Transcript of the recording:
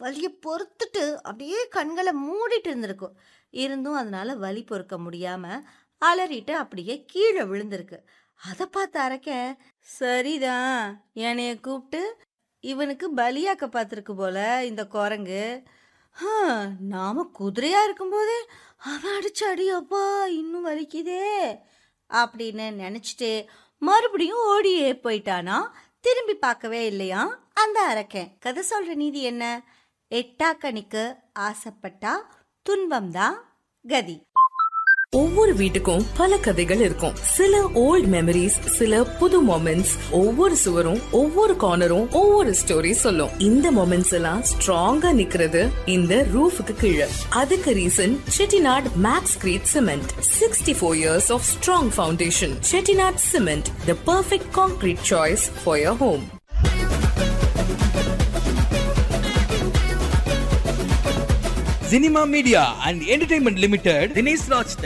வலியை பொறுத்துட்டு அப்படியே கண்களை மூடிட்டு இருந்திருக்கும் இருந்தும் அதனால வலி பொறுக்க முடியாம அலறிட்டு அப்படியே கீழே விழுந்திருக்கு அதை பார்த்து அரைக்க சரிதான் என்னைய கூப்பிட்டு இவனுக்கு பலியாக்க பார்த்துருக்கு போல இந்த குரங்கு ஹம், நாம குதிரையா இருக்கும்போதே அவன் அடிச்ச அடி அப்பா இன்னும் வலிக்குதே அப்படின்னு நினைச்சிட்டு மறுபடியும் ஓடியே போயிட்டானா திரும்பி பார்க்கவே இல்லையா அந்த அரக்கன் கதை சொல்ற நீதி என்ன எட்டா கணிக்கு ஆசைப்பட்டா துன்பம்தான் கதி ஒவ்வொரு வீட்டுக்கும் பல கதைகள் இருக்கும் சில ஓல்ட் மெமரிஸ் சில புது மொமெண்ட்ஸ் ஒவ்வொரு சுவரும் ஒவ்வொரு கார்னரும் ஒவ்வொரு ஸ்டோரி சொல்லும் இந்த மொமெண்ட்ஸ் எல்லாம் ஸ்ட்ராங்கா நிக்கிறது இந்த ரூஃபுக்கு கீழே அதுக்கு reason Chettinad max crete cement sixty four years of strong foundation Chettinad cement the perfect concrete choice for your home Zinema Media and Entertainment Limited Dinesh Raj